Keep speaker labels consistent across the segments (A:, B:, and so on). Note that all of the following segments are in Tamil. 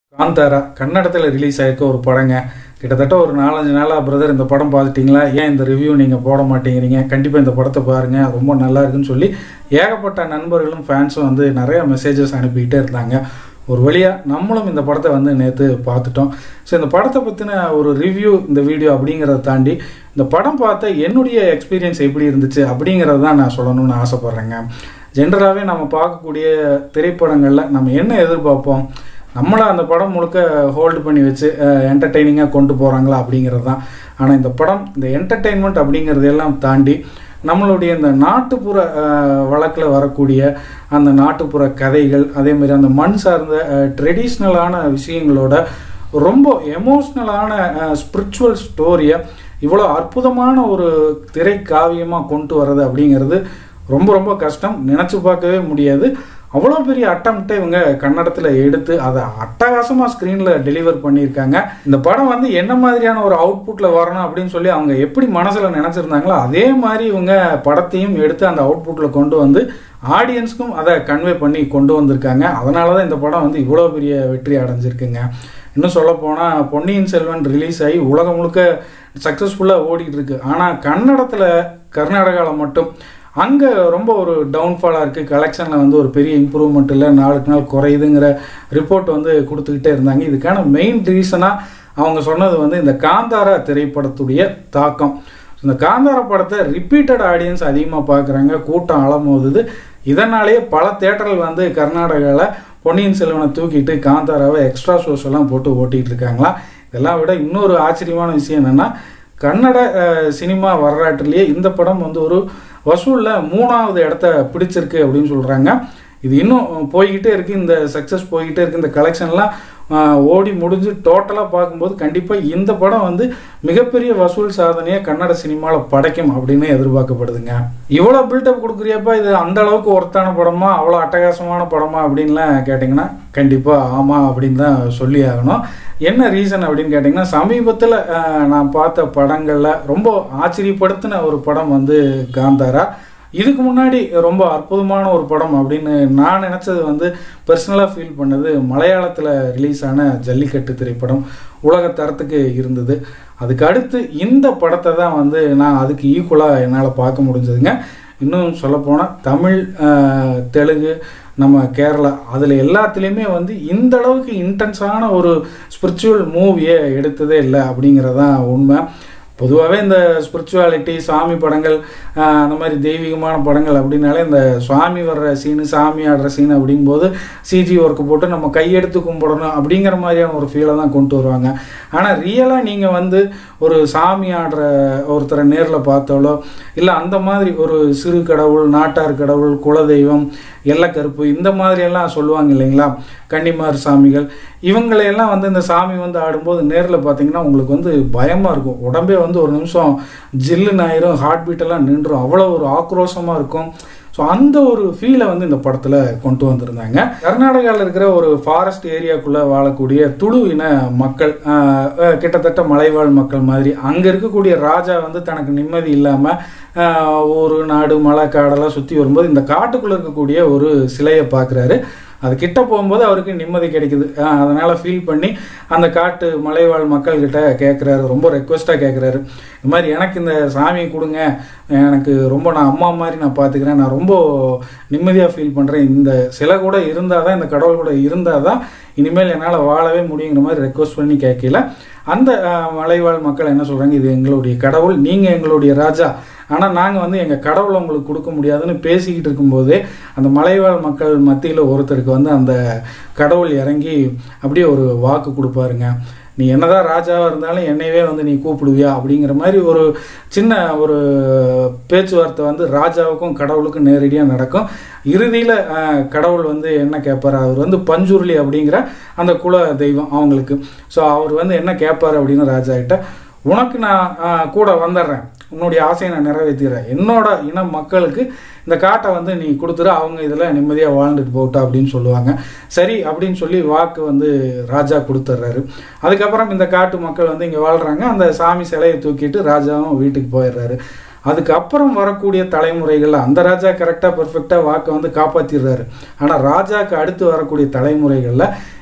A: காந்தாரா கன்னடத்தில் ரிலீஸ் ஆயிருக்க ஒரு படங்க கிட்டத்தட்ட ஒரு நாலஞ்சு நாளாக பிரதர் இந்த படம் பார்த்துட்டிங்களா ஏன் இந்த ரிவ்யூ நீங்கள் போட மாட்டேங்கிறீங்க கண்டிப்பாக இந்த படத்தை பாருங்கள் ரொம்ப நல்லா இருக்குன்னு சொல்லி ஏகப்பட்ட நண்பர்களும் ஃபேன்ஸும் வந்து நிறைய மெசேஜஸ் அனுப்பிக்கிட்டே இருந்தாங்க ஒரு வழியாக நம்மளும் இந்த படத்தை வந்து நேற்று பார்த்துட்டோம் ஸோ இந்த படத்தை பற்றின ஒரு ரிவ்யூ இந்த வீடியோ அப்படிங்கிறத தாண்டி இந்த படம் பார்த்த என்னுடைய எக்ஸ்பீரியன்ஸ் எப்படி இருந்துச்சு அப்படிங்கிறத தான் நான் சொல்லணும்னு ஆசைப்பட்றேங்க ஜென்ரலாகவே நம்ம பார்க்கக்கூடிய திரைப்படங்களில் நம்ம என்ன எதிர்பார்ப்போம் நம்மளை அந்த படம் முழுக்க ஹோல்டு பண்ணி வச்சு என்டர்டெய்னிங்காக கொண்டு போகிறாங்களா அப்படிங்கிறது தான் ஆனால் இந்த படம் இந்த என்டர்டெயின்மெண்ட் அப்படிங்கிறது எல்லாம் தாண்டி நம்மளுடைய இந்த நாட்டுப்புற வழக்கில் வரக்கூடிய அந்த நாட்டுப்புற கதைகள் அதே மாதிரி அந்த மண் சார்ந்த ட்ரெடிஷ்னலான விஷயங்களோட ரொம்ப எமோஷ்னலான ஸ்பிரிச்சுவல் ஸ்டோரியை இவ்வளோ அற்புதமான ஒரு திரைக்காவியமாக கொண்டு வர்றது அப்படிங்கிறது ரொம்ப ரொம்ப கஷ்டம் நினச்சி பார்க்கவே முடியாது அவ்வளோ பெரிய அட்டம்ப்டை இவங்க கன்னடத்தில் எடுத்து அதை அட்டகாசமாக ஸ்க்ரீனில் டெலிவர் பண்ணியிருக்காங்க இந்த படம் வந்து என்ன மாதிரியான ஒரு அவுட்புட்டில் வரணும் அப்படின்னு சொல்லி அவங்க எப்படி மனசில் நினச்சிருந்தாங்களோ அதே மாதிரி இவங்க படத்தையும் எடுத்து அந்த அவுட்புட்டில் கொண்டு வந்து ஆடியன்ஸ்க்கும் அதை கன்வே பண்ணி கொண்டு வந்திருக்காங்க அதனால தான் இந்த படம் வந்து இவ்வளோ பெரிய வெற்றி அடைஞ்சிருக்குங்க இன்னும் சொல்ல போனால் பொன்னியின் செல்வன் ரிலீஸ் ஆகி உலகம் முழுக்க சக்ஸஸ்ஃபுல்லாக ஓடிட்டு இருக்கு ஆனால் கன்னடத்தில் கர்நாடகாவில் மட்டும் அங்கே ரொம்ப ஒரு டவுன்ஃபாலாக இருக்குது கலெக்ஷனில் வந்து ஒரு பெரிய இம்ப்ரூவ்மெண்ட் இல்லை நாளுக்கு நாள் குறையுதுங்கிற ரிப்போர்ட் வந்து கொடுத்துக்கிட்டே இருந்தாங்க இதுக்கான மெயின் ரீசனாக அவங்க சொன்னது வந்து இந்த காந்தாரா திரைப்படத்துடைய தாக்கம் இந்த காந்தாரா படத்தை ரிப்பீட்டட் ஆடியன்ஸ் அதிகமாக பார்க்குறாங்க கூட்டம் அலமோதுது இதனாலேயே பல தேட்டர்கள் வந்து கர்நாடகாவில் பொன்னியின் செல்வனை தூக்கிட்டு காந்தாராவை எக்ஸ்ட்ரா ஷோஸ் எல்லாம் போட்டு ஓட்டிகிட்டு இருக்காங்களா இதெல்லாம் விட இன்னொரு ஆச்சரியமான விஷயம் என்னென்னா கன்னட சினிமா வரலாற்றிலேயே இந்த படம் வந்து ஒரு வசூலில் மூணாவது இடத்த பிடிச்சிருக்கு அப்படின்னு சொல்கிறாங்க இது இன்னும் போய்கிட்டே இருக்குது இந்த சக்ஸஸ் போய்கிட்டே இருக்குது இந்த கலெக்ஷன்லாம் ஓடி முடிஞ்சு டோட்டலாக பார்க்கும்போது கண்டிப்பாக இந்த படம் வந்து மிகப்பெரிய வசூல் சாதனையை கன்னட சினிமாவில் படைக்கும் அப்படின்னு எதிர்பார்க்கப்படுதுங்க இவ்வளோ பில்டப் கொடுக்குறியப்பா இது அந்த அளவுக்கு ஒர்த்தான படமா அவ்வளோ அட்டகாசமான படமா அப்படின்லாம் கேட்டிங்கன்னா கண்டிப்பாக ஆமாம் அப்படின்னு தான் சொல்லி ஆகணும் என்ன ரீசன் அப்படின்னு கேட்டிங்கன்னா சமீபத்தில் நான் பார்த்த படங்களில் ரொம்ப ஆச்சரியப்படுத்தின ஒரு படம் வந்து காந்தாரா இதுக்கு முன்னாடி ரொம்ப அற்புதமான ஒரு படம் அப்படின்னு நான் நினச்சது வந்து பர்சனலாக ஃபீல் பண்ணது மலையாளத்தில் ரிலீஸ் ஆன ஜல்லிக்கட்டு திரைப்படம் உலக தரத்துக்கு இருந்தது அதுக்கு அடுத்து இந்த படத்தை தான் வந்து நான் அதுக்கு ஈக்குவலாக என்னால் பார்க்க முடிஞ்சதுங்க இன்னும் சொல்லப்போனால் தமிழ் தெலுங்கு நம்ம கேரளா அதில் எல்லாத்துலேயுமே வந்து இந்த அளவுக்கு இன்டென்ஸான ஒரு ஸ்பிரிச்சுவல் மூவியை எடுத்ததே இல்லை அப்படிங்கிறதான் உண்மை பொதுவாகவே இந்த ஸ்பிரிச்சுவாலிட்டி சாமி படங்கள் அந்த மாதிரி தெய்வீகமான படங்கள் அப்படின்னாலே இந்த சுவாமி வர்ற சீனு சாமி ஆடுற சீன் அப்படிங்கும்போது சிஜி ஒர்க்கு போட்டு நம்ம கையெடுத்து கும்பிடணும் அப்படிங்கிற மாதிரியான ஒரு ஃபீலை தான் கொண்டு வருவாங்க ஆனால் ரியலாக நீங்கள் வந்து ஒரு சாமி ஆடுற ஒருத்தரை நேரில் பார்த்தாலோ இல்லை அந்த மாதிரி ஒரு சிறு கடவுள் நாட்டார் கடவுள் குலதெய்வம் எல்லக்கருப்பு இந்த மாதிரியெல்லாம் சொல்லுவாங்க இல்லைங்களா கன்னிமார் சாமிகள் இவங்களையெல்லாம் வந்து இந்த சாமி வந்து ஆடும்போது நேரில் பார்த்தீங்கன்னா உங்களுக்கு வந்து பயமாக இருக்கும் உடம்பே வந்து ஒரு நிமிஷம் ஜில்லுன்னு ஆயிரும் ஹார்ட் பீட்டெல்லாம் நின்றும் அவ்வளோ ஒரு ஆக்ரோஷமாக இருக்கும் ஸோ அந்த ஒரு ஃபீலை வந்து இந்த படத்தில் கொண்டு வந்திருந்தாங்க கர்நாடகாவில் இருக்கிற ஒரு ஃபாரஸ்ட் ஏரியாக்குள்ளே வாழக்கூடிய துளு இன மக்கள் கிட்டத்தட்ட மலைவாழ் மக்கள் மாதிரி அங்கே இருக்கக்கூடிய ராஜா வந்து தனக்கு நிம்மதி இல்லாமல் ஒரு நாடு மலை காடெல்லாம் சுற்றி வரும்போது இந்த காட்டுக்குள்ளே இருக்கக்கூடிய ஒரு சிலையை பார்க்குறாரு அது கிட்ட போகும்போது அவருக்கு நிம்மதி கிடைக்குது அதனால் ஃபீல் பண்ணி அந்த காட்டு மலைவாழ் மக்கள்கிட்ட கேட்குறாரு ரொம்ப ரெக்வஸ்ட்டாக கேட்குறாரு இந்த மாதிரி எனக்கு இந்த சாமியை கொடுங்க எனக்கு ரொம்ப நான் அம்மா மாதிரி நான் பார்த்துக்கிறேன் நான் ரொம்ப நிம்மதியாக ஃபீல் பண்ணுறேன் இந்த சிலை கூட இருந்தால் தான் இந்த கடவுள் கூட இருந்தால் தான் இனிமேல் என்னால் வாழவே முடியுங்கிற மாதிரி ரெக்வஸ்ட் பண்ணி கேட்கல அந்த மலைவாழ் மக்கள் என்ன சொல்கிறாங்க இது எங்களுடைய கடவுள் நீங்கள் எங்களுடைய ராஜா ஆனால் நாங்கள் வந்து எங்கள் கடவுளை உங்களுக்கு கொடுக்க முடியாதுன்னு பேசிக்கிட்டு இருக்கும்போதே அந்த மலைவாழ் மக்கள் மத்தியில் ஒருத்தருக்கு வந்து அந்த கடவுள் இறங்கி அப்படியே ஒரு வாக்கு கொடுப்பாருங்க நீ என்னதான் ராஜாவாக இருந்தாலும் என்னையவே வந்து நீ கூப்பிடுவியா அப்படிங்கிற மாதிரி ஒரு சின்ன ஒரு பேச்சுவார்த்தை வந்து ராஜாவுக்கும் கடவுளுக்கும் நேரடியாக நடக்கும் இறுதியில் கடவுள் வந்து என்ன கேட்பார் அவர் வந்து பஞ்சுருளி அப்படிங்கிற அந்த குல தெய்வம் அவங்களுக்கு ஸோ அவர் வந்து என்ன கேட்பார் அப்படின்னு ராஜா கிட்ட உனக்கு நான் கூட வந்துடுறேன் உன்னுடைய ஆசையை நான் நிறைவேற்றிடுறேன் என்னோட இன மக்களுக்கு இந்த காட்டை வந்து நீ கொடுத்துரு அவங்க இதில் நிம்மதியாக வாழ்ந்துட்டு போட்டா அப்படின்னு சொல்லுவாங்க சரி அப்படின்னு சொல்லி வாக்கு வந்து ராஜா கொடுத்துட்றாரு அதுக்கப்புறம் இந்த காட்டு மக்கள் வந்து இங்கே வாழ்கிறாங்க அந்த சாமி சிலையை தூக்கிட்டு ராஜாவும் வீட்டுக்கு போயிடுறாரு அதுக்கப்புறம் வரக்கூடிய தலைமுறைகளில் அந்த ராஜா கரெக்டாக பர்ஃபெக்டாக வாக்கை வந்து காப்பாற்றிடுறாரு ஆனால் ராஜாக்கு அடுத்து வரக்கூடிய தலைமுறைகளில்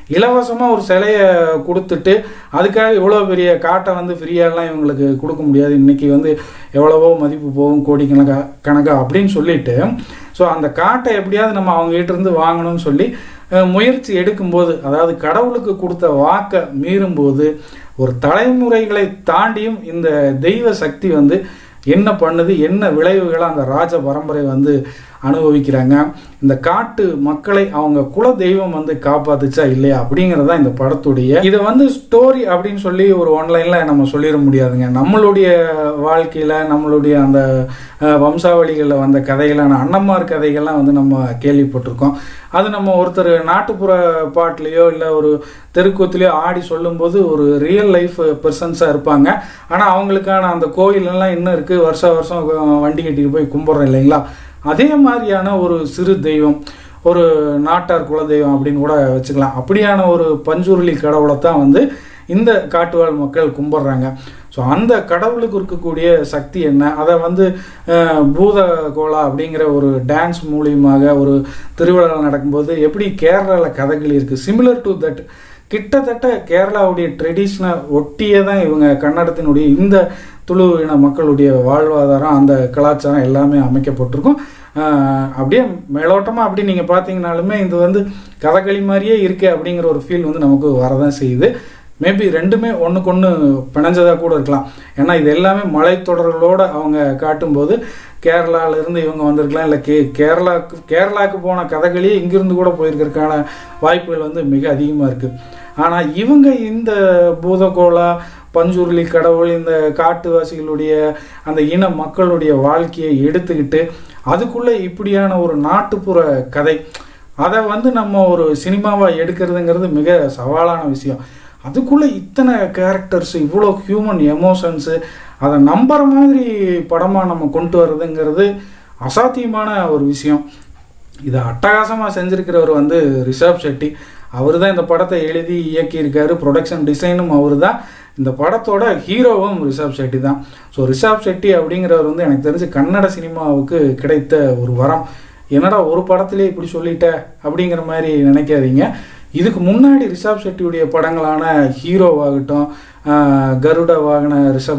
A: இலவசமாக ஒரு சிலையை கொடுத்துட்டு அதுக்காக இவ்வளோ பெரிய காட்டை வந்து ஃப்ரீயாலாம் இவங்களுக்கு கொடுக்க முடியாது இன்றைக்கி வந்து எவ்வளவோ மதிப்பு போகும் கோடிக்கணக்கா கணக்கா அப்படின்னு சொல்லிட்டு ஸோ அந்த காட்டை எப்படியாவது நம்ம அவங்ககிட்ட இருந்து வாங்கணும்னு சொல்லி அஹ், முயற்சி எடுக்கும்போது அதாவது கடவுளுக்கு கொடுத்த வாக்கை மீறும்போது ஒரு தலைமுறைகளை தாண்டியும் இந்த தெய்வ சக்தி வந்து என்ன பண்ணுது என்ன விளைவுகளை அந்த ராஜ பரம்பரை வந்து அனுபவிக்கிறாங்க இந்த காட்டு மக்களை அவங்க குல தெய்வம் வந்து காப்பாத்துச்சா இல்லையா அப்படிங்கிறது தான் இந்த படத்துடைய இதை வந்து ஸ்டோரி அப்படின்னு சொல்லி ஒரு ஒன்லைன்ல நம்ம சொல்லிட முடியாதுங்க நம்மளுடைய வாழ்க்கையில நம்மளுடைய அந்த அஹ், வம்சாவளிகளில் வந்த கதைகளான அன்னமார் கதைகள்லாம் வந்து நம்ம கேள்விப்பட்டிருக்கோம் அது நம்ம ஒருத்தர் நாட்டுப்புற பாட்டுலேயோ இல்லை ஒரு தெருக்கூத்துலேயோ ஆடி சொல்லும்போது ஒரு ரியல் லைஃப் பர்சன்ஸாக இருப்பாங்க ஆனால் அவங்களுக்கான அந்த கோயில் எல்லாம் இன்னும் இருக்குது வருஷ வருஷம் வண்டி கட்டிட்டு போய் கும்பிட்றோம் இல்லைங்களா அதே மாதிரியான ஒரு சிறு தெய்வம் ஒரு நாட்டார் குலதெய்வம் அப்படின்னு கூட வச்சுக்கலாம் அப்படியான ஒரு பஞ்சுருளி கடவுளை தான் வந்து இந்த காட்டுவாழ் மக்கள் கும்பிட்றாங்க ஸோ அந்த கடவுளுக்கு இருக்கக்கூடிய சக்தி என்ன அதை வந்து அஹ், பூத கோலா அப்படிங்கிற ஒரு டான்ஸ் மூலியமாக ஒரு திருவிழா நடக்கும்போது எப்படி கேரளாவில் கதைகள் இருக்குது சிமிலர் டு தட் கிட்டத்தட்ட கேரளாவுடைய ட்ரெடிஷ்னை ஒட்டியே தான் இவங்க கன்னடத்தினுடைய இந்த துளு இன மக்களுடைய வாழ்வாதாரம் அந்த கலாச்சாரம் எல்லாமே அமைக்கப்பட்டிருக்கும் ஆஹ் அப்படியே மேலோட்டமாக அப்படி நீங்கள் பார்த்தீங்கனாலுமே இது வந்து கதகளி மாதிரியே இருக்கே அப்படிங்கிற ஒரு ஃபீல் வந்து நமக்கு வரதான் செய்யுது மேபி ரெண்டுமே ஒன்றுக்கு ஒன்று பிணைஞ்சதாக கூட இருக்கலாம் ஏன்னா இது எல்லாமே மலைத்தொடர்களோடு அவங்க காட்டும்போது கேரளால இருந்து இவங்க வந்திருக்கலாம் இல்லை கே கேரளாக்கு கேரளாவுக்கு போன கதகளியே இங்கிருந்து கூட போயிருக்கிறதுக்கான வாய்ப்புகள் வந்து மிக அதிகமாக இருக்குது ஆனால் இவங்க இந்த பூதகோலா பஞ்சுருளி கடவுள் இந்த காட்டுவாசிகளுடைய அந்த இன மக்களுடைய வாழ்க்கையை எடுத்துக்கிட்டு அதுக்குள்ளே இப்படியான ஒரு நாட்டுப்புற கதை அதை வந்து நம்ம ஒரு சினிமாவாக எடுக்கிறதுங்கிறது மிக சவாலான விஷயம் அதுக்குள்ளே இத்தனை கேரக்டர்ஸ் இவ்வளோ ஹியூமன் எமோஷன்ஸு அதை நம்புற மாதிரி படமாக நம்ம கொண்டு வர்றதுங்கிறது அசாத்தியமான ஒரு விஷயம் இதை அட்டகாசமாக செஞ்சிருக்கிறவர் வந்து ரிஷப் ஷெட்டி அவர் தான் இந்த படத்தை எழுதி இயக்கியிருக்காரு ப்ரொடக்ஷன் டிசைனும் அவர் தான் இந்த படத்தோட ஹீரோவும் ரிஷப் ஷெட்டி தான் ஸோ ரிஷப் ஷெட்டி அப்படிங்கிறவர் வந்து எனக்கு தெரிஞ்சு கன்னட சினிமாவுக்கு கிடைத்த ஒரு வரம் என்னடா ஒரு படத்திலே இப்படி சொல்லிட்ட அப்படிங்கிற மாதிரி நினைக்காதீங்க இதுக்கு முன்னாடி ரிஷப் ஷெட்டியுடைய படங்களான ஹீரோவாகட்டும் ஆஹ், கருட வாகன ரிஷப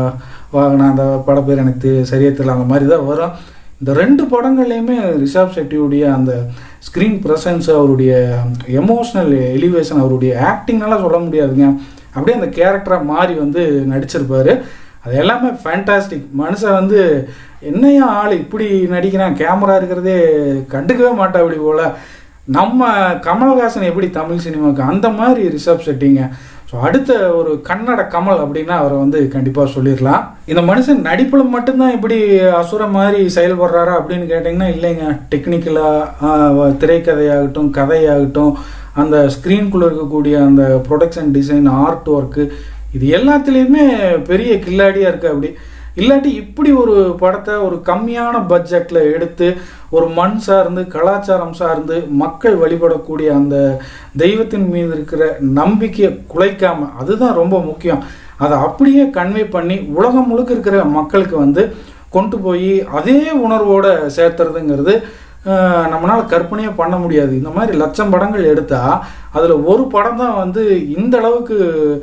A: வாகன அந்த பட பேர் எனக்கு தெ- சரியா தெரியல அந்த மாதிரி தான் வரும் இந்த ரெண்டு படங்கள்லையுமே ரிஷப் ஷெட்டியுடைய அந்த ஸ்க்ரீன் ப்ரெசன்ஸ் அவருடைய எமோஷ்னல் எலிவேஷன் அவருடைய ஆக்டிங்னால சொல்ல முடியாதுங்க அப்படியே அந்த கேரக்டராக மாறி வந்து நடிச்சிருப்பாரு அது எல்லாமே ஃபேண்டாஸ்டிக் மனுஷன் வந்து என்னையா ஆள் இப்படி நடிக்கிறான் கேமரா இருக்கிறதே கண்டுக்கவே மாட்டா அப்படி போல நம்ம கமல்ஹாசன் எப்படி தமிழ் சினிமாவுக்கு அந்த மாதிரி ரிஷப் ஷெட்டிங்க ஸோ அடுத்த ஒரு கன்னட கமல் அப்படின்னா அவரை வந்து கண்டிப்பாக சொல்லிடலாம் இந்த மனுஷன் நடிப்பில் மட்டும்தான் இப்படி அசுர மாதிரி செயல்படுறாரா அப்படின்னு கேட்டிங்கன்னா இல்லைங்க டெக்னிக்கலாக திரைக்கதையாகட்டும் கதையாகட்டும் அந்த ஸ்க்ரீன்குள்ளே இருக்கக்கூடிய அந்த ப்ரொடக்ஷன் டிசைன் ஆர்ட் ஒர்க்கு இது எல்லாத்துலேயுமே பெரிய கில்லாடியாக இருக்குது அப்படி இல்லாட்டி இப்படி ஒரு படத்தை ஒரு கம்மியான பட்ஜெட்டில் எடுத்து ஒரு மண் சார்ந்து கலாச்சாரம் சார்ந்து மக்கள் வழிபடக்கூடிய அந்த தெய்வத்தின் மீது இருக்கிற நம்பிக்கையை குலைக்காம அதுதான் ரொம்ப முக்கியம் அதை அப்படியே கன்வே பண்ணி உலகம் முழுக்க இருக்கிற மக்களுக்கு வந்து கொண்டு போய் அதே உணர்வோட சேர்த்துறதுங்கிறது அஹ், நம்மளால கற்பனையே பண்ண முடியாது இந்த மாதிரி லட்சம் படங்கள் எடுத்தால் அதில் ஒரு படம் தான் வந்து இந்த அளவுக்கு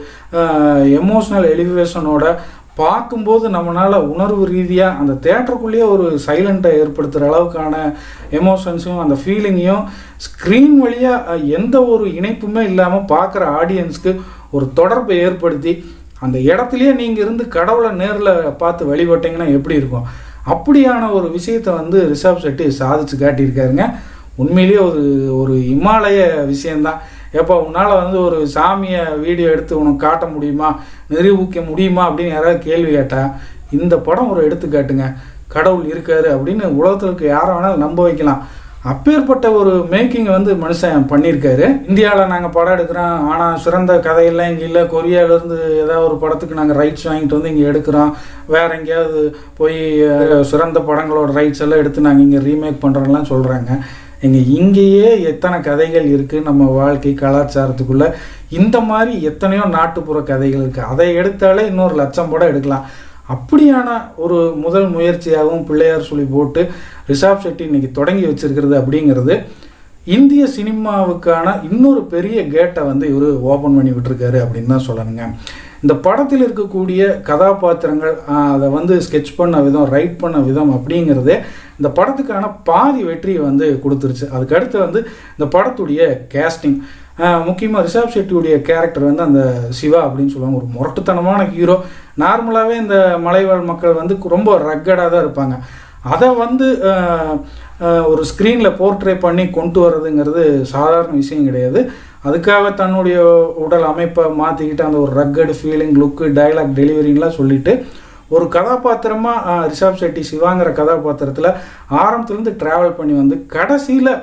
A: எமோஷ்னல் எலிவேஷனோட பார்க்கும்போது நம்மளால் உணர்வு ரீதியாக அந்த தேட்டருக்குள்ளேயே ஒரு சைலண்ட்டை ஏற்படுத்துகிற அளவுக்கான எமோஷன்ஸையும் அந்த ஃபீலிங்கையும் ஸ்க்ரீன் வழியாக எந்த ஒரு இணைப்புமே இல்லாமல் பார்க்குற ஆடியன்ஸ்க்கு ஒரு தொடர்பை ஏற்படுத்தி அந்த இடத்துலையே நீங்கள் இருந்து கடவுளை நேரில் பார்த்து வழிபட்டீங்கன்னா எப்படி இருக்கும் அப்படியான ஒரு விஷயத்தை வந்து ரிஷப் செட்டி சாதிச்சு காட்டியிருக்காருங்க உண்மையிலேயே ஒரு ஒரு இமாலய விஷயந்தான் எப்போ உன்னால் வந்து ஒரு சாமியை வீடியோ எடுத்து உனக்கு காட்ட முடியுமா நிரூபிக்க முடியுமா அப்படின்னு யாராவது கேள்வி கேட்டால் இந்த படம் ஒரு எடுத்துக்காட்டுங்க கடவுள் இருக்காரு அப்படின்னு உலகத்தில் இருக்க யாரை வேணாலும் நம்ப வைக்கலாம் அப்பேற்பட்ட ஒரு மேக்கிங் வந்து மனுஷன் பண்ணியிருக்காரு இந்தியாவில் நாங்கள் படம் எடுக்கிறோம் ஆனால் சிறந்த கதையெல்லாம் இங்கே இல்லை கொரியாவிலேருந்து ஏதாவது ஒரு படத்துக்கு நாங்கள் ரைட்ஸ் வாங்கிட்டு வந்து இங்கே எடுக்கிறோம் வேற எங்கேயாவது போய் அஹ், சிறந்த படங்களோட ரைட்ஸ் எல்லாம் எடுத்து நாங்கள் இங்கே ரீமேக் பண்ணுறோம்லாம் சொல்கிறாங்க எங்க இங்கேயே எத்தனை கதைகள் இருக்குது நம்ம வாழ்க்கை கலாச்சாரத்துக்குள்ள இந்த மாதிரி எத்தனையோ நாட்டுப்புற கதைகள் இருக்குது அதை எடுத்தாலே இன்னொரு லட்சம் படம் எடுக்கலாம் அப்படியான ஒரு முதல் முயற்சியாகவும் பிள்ளையார் சொல்லி போட்டு ரிஷாப் செட்டி இன்னைக்கு தொடங்கி வச்சிருக்கிறது அப்படிங்கிறது இந்திய சினிமாவுக்கான இன்னொரு பெரிய கேட்டை வந்து இவர் ஓப்பன் பண்ணி விட்டுருக்காரு அப்படின்னு தான் சொல்லணுங்க இந்த படத்தில் இருக்கக்கூடிய கதாபாத்திரங்கள் ஆஹ், அதை வந்து ஸ்கெட்ச் பண்ண விதம் ரைட் பண்ண விதம் அப்படிங்கிறதே இந்த படத்துக்கான பாதி வெற்றியை வந்து கொடுத்துருச்சு அதுக்கு அடுத்து வந்து இந்த படத்துடைய கேஸ்டிங் முக்கியமாக ரிஷப் ஷெட்டியுடைய கேரக்டர் வந்து அந்த சிவா அப்படின்னு சொல்லுவாங்க ஒரு முரட்டுத்தனமான ஹீரோ நார்மலாகவே இந்த மலைவாழ் மக்கள் வந்து ரொம்ப ரக்கடாக தான் இருப்பாங்க அதை வந்து ஆஹ், ஆஹ், ஒரு ஸ்க்ரீனில் போர்ட்ரே பண்ணி கொண்டு வர்றதுங்கிறது சாதாரண விஷயம் கிடையாது அதுக்காக தன்னுடைய உடல் அமைப்பை மாற்றிக்கிட்டு அந்த ஒரு ரக்கடு ஃபீலிங் லுக்கு டைலாக் டெலிவரின்லாம் சொல்லிட்டு ஒரு கதாபாத்திரமாக ரிஷப் ஷெட்டி சிவாங்கிற கதாபாத்திரத்தில் ஆரம்பத்துலேருந்து ட்ராவல் பண்ணி வந்து கடைசியில்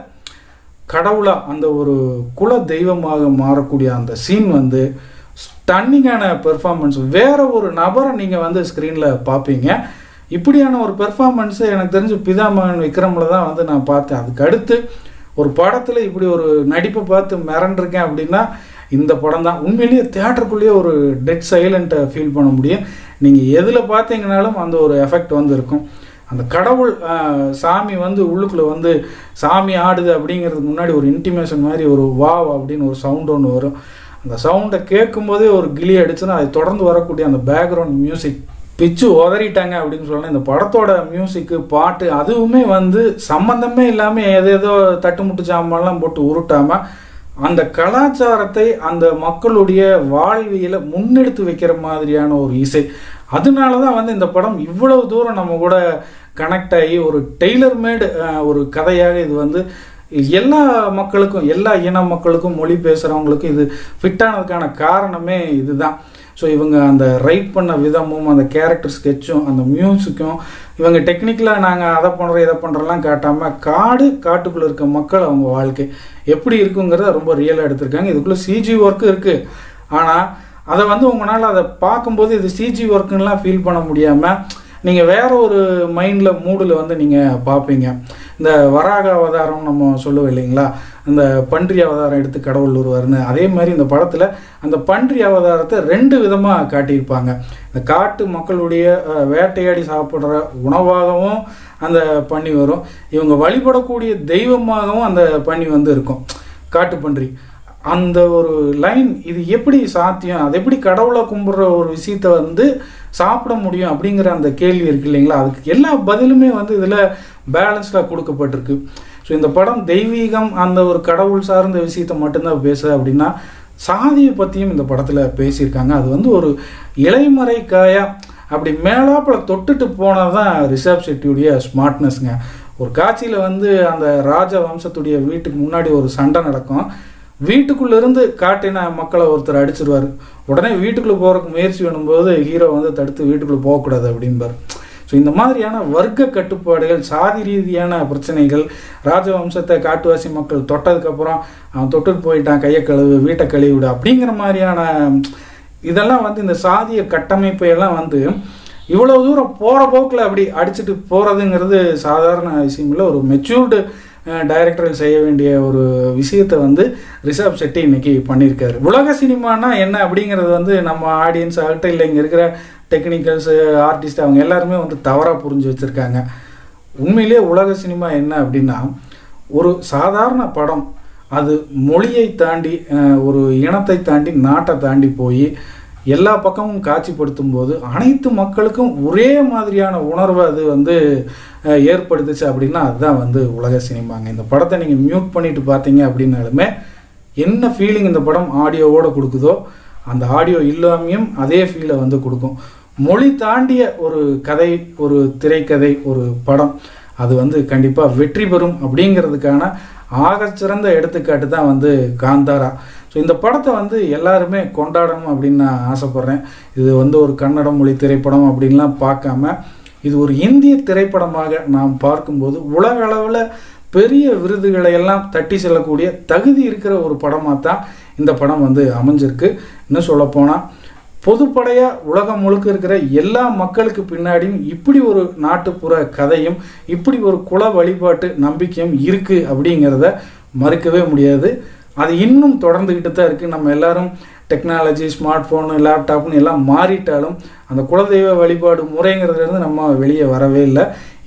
A: கடவுளா அந்த ஒரு குல தெய்வமாக மாறக்கூடிய அந்த சீன் வந்து ஸ்டன்னிங்கான பெர்ஃபார்மன்ஸ் வேற ஒரு நபரை நீங்கள் வந்து ஸ்க்ரீனில் பார்ப்பீங்க இப்படியான ஒரு பெர்ஃபார்மன்ஸு எனக்கு தெரிஞ்சு பிதாமகன் விக்ரமில் தான் வந்து நான் பார்த்தேன் அதுக்கு அடுத்து ஒரு படத்தில் இப்படி ஒரு நடிப்பை பார்த்து மிரண்டிருக்கேன் அப்படின்னா இந்த படம் தான் உண்மையிலேயே தேட்டருக்குள்ளேயே ஒரு டெட் சைலண்ட்டை ஃபீல் பண்ண முடியும் நீங்கள் எதில் பார்த்தீங்கனாலும் அந்த ஒரு எஃபெக்ட் வந்து இருக்கும் அந்த கடவுள் ஆஹ், சாமி வந்து உள்ளுக்குள்ளே வந்து சாமி ஆடுது அப்படிங்கிறதுக்கு முன்னாடி ஒரு இன்டிமேஷன் மாதிரி ஒரு வாவ் அப்படின்னு ஒரு சவுண்ட் ஒன்று வரும் அந்த சவுண்டை கேட்கும்போதே ஒரு கிளி அடிச்சுன்னா அதை தொடர்ந்து வரக்கூடிய அந்த பேக்ரவுண்ட் மியூசிக் பிச்சு உதறிட்டாங்க அப்படின்னு சொல்லலாம் இந்த படத்தோட மியூசிக்கு பாட்டு அதுவுமே வந்து சம்மந்தமே இல்லாமல் ஏதேதோ தட்டுமுட்டு சாமான்லாம் போட்டு உருட்டாமல் அந்த கலாச்சாரத்தை அந்த மக்களுடைய வாழ்வியலை முன்னெடுத்து வைக்கிற மாதிரியான ஒரு இசை அதனால தான் வந்து இந்த படம் இவ்வளவு தூரம் நம்ம கூட கனெக்ட் ஆகி ஒரு டெய்லர் மேடு ஒரு கதையாக இது வந்து எல்லா மக்களுக்கும் எல்லா இன மக்களுக்கும் மொழி பேசுகிறவங்களுக்கும் இது ஃபிட்டானதுக்கான காரணமே இதுதான் ஸோ இவங்க அந்த ரைட் பண்ண விதமும் அந்த கேரக்டர் ஸ்கெட்சும் அந்த மியூசிக்கும் இவங்க டெக்னிக்கலாக நாங்கள் அதை பண்ணுறோம் இதை பண்ணுறோம்லாம் காட்டாமல் காடு காட்டுக்குள்ளே இருக்க மக்கள் அவங்க வாழ்க்கை எப்படி இருக்குங்கிறத ரொம்ப ரியலாக எடுத்திருக்காங்க இதுக்குள்ளே சிஜி ஒர்க்கு இருக்குது ஆனால் அதை வந்து உங்களால் அதை பார்க்கும்போது இது சிஜி ஒர்க்குன்னெலாம் ஃபீல் பண்ண முடியாமல் நீங்கள் வேற ஒரு மைண்டில் மூடில் வந்து நீங்கள் பார்ப்பீங்க இந்த வராக அவதாரம் நம்ம சொல்லுவோம் இல்லைங்களா இந்த பன்றி அவதாரம் எடுத்து கடவுள் வருவார்னு அதே மாதிரி இந்த படத்தில் அந்த பன்றி அவதாரத்தை ரெண்டு விதமாக காட்டியிருப்பாங்க இந்த காட்டு மக்களுடைய அஹ், வேட்டையாடி சாப்பிட்ற உணவாகவும் அந்த பன்றி வரும் இவங்க வழிபடக்கூடிய தெய்வமாகவும் அந்த பன்றி வந்து இருக்கும் காட்டு பன்றி அந்த ஒரு லைன் இது எப்படி சாத்தியம் அது எப்படி கடவுளை கும்பிட்ற ஒரு விஷயத்த வந்து சாப்பிட முடியும் அப்படிங்கிற அந்த கேள்வி இருக்கு இல்லைங்களா அதுக்கு எல்லா பதிலுமே வந்து இதில் பேலன்ஸ்டாக கொடுக்கப்பட்டிருக்கு ஸோ இந்த படம் தெய்வீகம் அந்த ஒரு கடவுள் சார்ந்த விஷயத்த மட்டும்தான் பேசுது அப்படின்னா சாதியை பற்றியும் இந்த படத்தில் பேசியிருக்காங்க அது வந்து ஒரு இலைமறை காயா அப்படி மேலாப்பில் தொட்டுட்டு போனது தான் ரிஷப் ஷெட்டியுடைய ஸ்மார்ட்னஸ்ங்க ஒரு காட்சியில் வந்து அந்த ராஜ வம்சத்துடைய வீட்டுக்கு முன்னாடி ஒரு சண்டை நடக்கும் வீட்டுக்குள்ள இருந்து காட்டின மக்களை ஒருத்தர் அடிச்சிருவார் உடனே வீட்டுக்குள்ளே போகிறதுக்கு முயற்சி பண்ணும்போது ஹீரோ வந்து தடுத்து வீட்டுக்குள்ளே போகக்கூடாது அப்படிம்பார் ஸோ இந்த மாதிரியான வர்க்க கட்டுப்பாடுகள் சாதி ரீதியான பிரச்சனைகள் ராஜவம்சத்தை காட்டுவாசி மக்கள் தொட்டதுக்கப்புறம் அவன் தொட்டுட்டு போயிட்டான் கையை கழுவு வீட்டை கழுவி விடு அப்படிங்கிற மாதிரியான இதெல்லாம் வந்து இந்த சாதிய கட்டமைப்பை எல்லாம் வந்து இவ்வளவு தூரம் போகிற போக்கில் அப்படி அடிச்சுட்டு போகிறதுங்கிறது சாதாரண விஷயம் இல்லை ஒரு மெச்சூர்டு டைரக்டர்கள் செய்ய வேண்டிய ஒரு விஷயத்தை வந்து ரிஷப் செட்டி இன்னைக்கு பண்ணியிருக்காரு உலக சினிமானா என்ன அப்படிங்கிறது வந்து நம்ம ஆடியன்ஸ் ஆகட்டும் இல்லை இங்கே இருக்கிற டெக்னிக்கல்ஸு ஆர்டிஸ்ட் அவங்க எல்லாருமே வந்து தவறாக புரிஞ்சு வச்சுருக்காங்க உண்மையிலேயே உலக சினிமா என்ன அப்படின்னா ஒரு சாதாரண படம் அது மொழியை தாண்டி அஹ், ஒரு இனத்தை தாண்டி நாட்டை தாண்டி போய் எல்லா பக்கமும் காட்சிப்படுத்தும் போது அனைத்து மக்களுக்கும் ஒரே மாதிரியான உணர்வை அது வந்து அஹ், ஏற்படுத்துச்சு அப்படின்னா அதுதான் வந்து உலக சினிமாங்க இந்த படத்தை நீங்கள் மியூட் பண்ணிட்டு பார்த்தீங்க அப்படின்னாலுமே என்ன ஃபீலிங் இந்த படம் ஆடியோவோட கொடுக்குதோ அந்த ஆடியோ இல்லாமையும் அதே ஃபீலை வந்து கொடுக்கும் மொழி தாண்டிய ஒரு கதை ஒரு திரைக்கதை ஒரு படம் அது வந்து கண்டிப்பாக வெற்றி பெறும் அப்படிங்கிறதுக்கான ஆகச்சிறந்த எடுத்துக்காட்டு தான் வந்து காந்தாரா ஸோ இந்த படத்தை வந்து எல்லாருமே கொண்டாடணும் அப்படின்னு நான் ஆசைப்பட்றேன் இது வந்து ஒரு கன்னட மொழி திரைப்படம் அப்படின்லாம் பார்க்காம இது ஒரு இந்திய திரைப்படமாக நாம் பார்க்கும்போது உலக அளவில் பெரிய விருதுகளை எல்லாம் தட்டி செல்லக்கூடிய தகுதி இருக்கிற ஒரு படமாக தான் இந்த படம் வந்து அமைஞ்சிருக்கு இன்னும் சொல்லப்போனால் பொதுப்படையாக உலகம் முழுக்க இருக்கிற எல்லா மக்களுக்கு பின்னாடியும் இப்படி ஒரு நாட்டுப்புற கதையும் இப்படி ஒரு குல வழிபாட்டு நம்பிக்கையும் இருக்குது அப்படிங்கிறத மறுக்கவே முடியாது அது இன்னும் தொடர்ந்துக்கிட்டு தான் இருக்குது நம்ம எல்லாரும் டெக்னாலஜி ஸ்மார்ட் ஃபோனு லேப்டாப்னு எல்லாம் மாறிட்டாலும் அந்த குலதெய்வ வழிபாடு முறைங்கிறதுலேருந்து நம்ம வெளியே வரவே இல்லை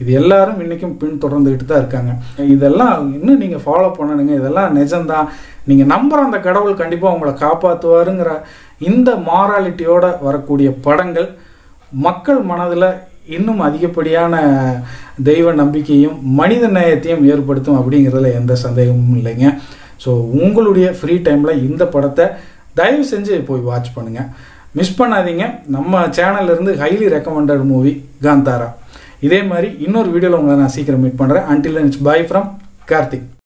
A: இது எல்லாரும் இன்றைக்கும் பின்தொடர்ந்துக்கிட்டு தான் இருக்காங்க இதெல்லாம் இன்னும் நீங்கள் ஃபாலோ பண்ணணுங்க இதெல்லாம் நிஜம்தான் நீங்கள் நம்புகிற அந்த கடவுள் கண்டிப்பாக உங்களை காப்பாற்றுவாருங்கிற இந்த மாராலிட்டியோட வரக்கூடிய படங்கள் மக்கள் மனதில் இன்னும் அதிகப்படியான தெய்வ நம்பிக்கையும் மனித நேயத்தையும் ஏற்படுத்தும் அப்படிங்கிறதுல எந்த சந்தேகமும் இல்லைங்க ஸோ உங்களுடைய ஃப்ரீ டைமில் இந்த படத்தை தயவு செஞ்சு போய் வாட்ச் பண்ணுங்கள் மிஸ் பண்ணாதீங்க நம்ம சேனல்ல இருந்து ஹைலி ரெக்கமெண்டட் மூவி காந்தாரா இதே மாதிரி இன்னொரு வீடியோவில் உங்களை நான் சீக்கிரம் மீட் பண்ணுறேன் until it's bye from Karthik